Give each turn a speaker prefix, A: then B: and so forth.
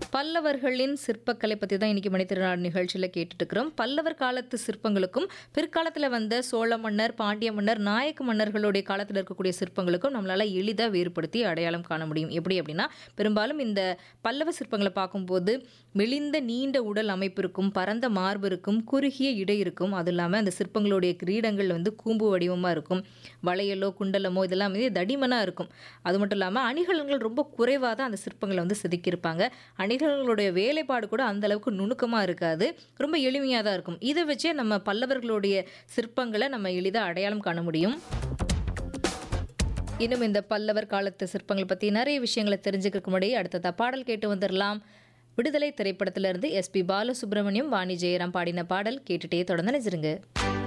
A: பல்லவர்களின் சிற்பக்கலை பற்றி தான் இன்னைக்கு மணித்திருநாடு நிகழ்ச்சியில் கேட்டுட்டு இருக்கிறோம் பல்லவர் காலத்து சிற்பங்களுக்கும் பிற்காலத்தில் வந்த சோழ மன்னர் பாண்டிய மன்னர் நாயக்க மன்னர்களுடைய காலத்தில் இருக்கக்கூடிய சிற்பங்களுக்கும் நம்மளால் எளிதாக வேறுபடுத்தி அடையாளம் காண முடியும் எப்படி அப்படின்னா பெரும்பாலும் இந்த பல்லவ சிற்பங்களை பார்க்கும்போது மெலிந்த நீண்ட உடல் அமைப்பு இருக்கும் பரந்த மார்பு இருக்கும் குறுகிய இடை இருக்கும் அதுவும் இல்லாமல் அந்த சிற்பங்களுடைய கிரீடங்கள் வந்து கூம்பு வடிவமாக இருக்கும் வளையலோ குண்டலமோ இதெல்லாம் வந்து தடிமனாக இருக்கும் அது மட்டும் இல்லாமல் அணிகலன்கள் ரொம்ப குறைவாக தான் அந்த சிற்பங்களை வந்து செதுக்கியிருப்பாங்க அணிகலன்களுடைய வேலைப்பாடு கூட அந்த அளவுக்கு நுணுக்கமாக இருக்காது ரொம்ப எளிமையாக தான் இருக்கும் இதை வச்சே நம்ம பல்லவர்களுடைய சிற்பங்களை நம்ம எளிதாக அடையாளம் காண முடியும் இன்னும் இந்த பல்லவர் காலத்து சிற்பங்களை பற்றி நிறைய விஷயங்களை தெரிஞ்சுக்கிறதுக்கு முன்னாடி அடுத்ததா பாடல் கேட்டு வந்துடலாம் விடுதலை திரைப்படத்திலிருந்து எஸ்பி பாலசுப்ரமணியம் வாணி ஜெயராம் பாடின பாடல் கேட்டுட்டே தொடர்ந்து நினைச்சிருங்க